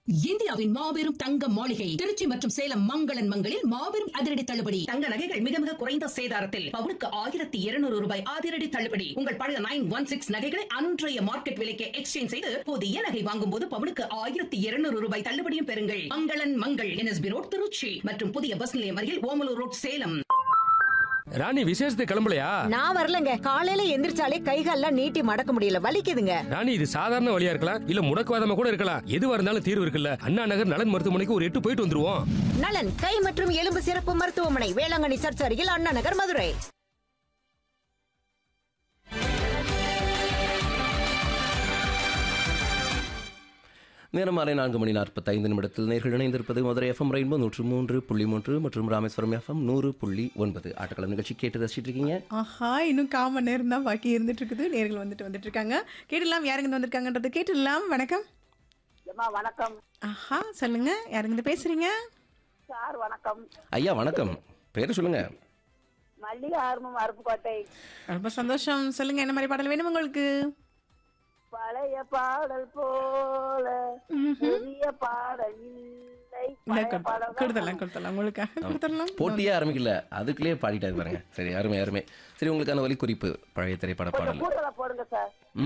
இந்தியாவின் மாபெரும் தங்க மாளிகை திருச்சி மற்றும் சேலம் மங்களன் மங்களில் மாபெரும் அதிரடி தள்ளுபடி தங்க நகைகள் மிக மிக குறைந்த சேதாரத்தில் பவுனுக்கு ஆயிரத்தி இருநூறு ரூபாய் அதிரடி தள்ளுபடி உங்கள் பழைய நைன் ஒன் சிக்ஸ் நகைகளை அன்றைய மார்க்கெட் விலைக்கு எக்ஸ்சேஞ்ச் செய்து புதிய நகை வாங்கும் போது பவுனுக்கு ஆயிரத்தி இருநூறு ரூபாய் தள்ளுபடியும் பெறுங்கள் மங்களன் மங்கள் என்எஸ்பி ரோட் திருச்சி மற்றும் புதிய பஸ் நிலையம் அருகில் ஓமலூர் ரோட் சேலம் ராணி விசேஷத்துக்கு கிளம்பலையா நான் வரலங்க காலையில எந்திரிச்சாலே கைகால்லாம் நீட்டி மடக்க முடியல வலிக்குதுங்க ராணி இது சாதாரண வழியா இருக்கலாம் இல்ல முடக்குவாதமா கூட இருக்கலாம் எதுவா இருந்தாலும் தீர்வு இருக்குல்ல அண்ணா நகர் நலன் மருத்துவமனைக்கு ஒரு எட்டு போயிட்டு வந்துருவோம் நலன் கை மற்றும் எலும்பு சிறப்பு மருத்துவமனை வேளாங்கண்ணி சர்ச் அருகில் அண்ணா நகர் மதுரை நேரம் மாலை நான்கு மணி நாற்பத்தைந்து நிமிடத்தில் நேர்கள் இணைந்திருப்பது மதுரை எஃப்எம் ரெயின்போ நூற்று மூன்று புள்ளி மூன்று மற்றும் ராமேஸ்வரம் எஃப்எம் நூறு புள்ளி ஒன்பது ஆட்டக்களம் நிகழ்ச்சி கேட்டு ரசிச்சிட்டு இருக்கீங்க ஆஹா இன்னும் கால் மணி நேரம் தான் பாக்கி இருந்துட்டு இருக்குது நேர்கள் வந்துட்டு வந்துட்டு இருக்காங்க கேட்டுலாம் யாருங்க இருந்து வந்திருக்காங்கன்றது கேட்டுடலாம் வணக்கம் அம்மா வணக்கம் ஆஹா சொல்லுங்க யாருங்க இருந்து பேசுறீங்க சார் வணக்கம் ஐயா வணக்கம் பேர் சொல்லுங்க மல்லிகை ஆர்வம் அருப்புக்கோட்டை ரொம்ப சந்தோஷம் சொல்லுங்க என்ன மாதிரி பாடல் வேணும் உங்களுக்கு பழைய பாடல் போல புதிய பாடல் இல்லை இந்த பழைய கொடு- பாடல் தான் கொடுத்துடலாம் கொடுத்துடலாம் உங்களுக்காக கொடுத்துடலாம் போட்டியே ஆரம்பிக்கல அதுக்குள்ளேயே பாடிட்டாரு பாருங்க சரி அருமை அருமை சரி உங்களுக்கான ஒலி குறிப்பு பழைய திரைப்பட கொஞ்சம் பாடல் கூடுதலா போடுங்க சார்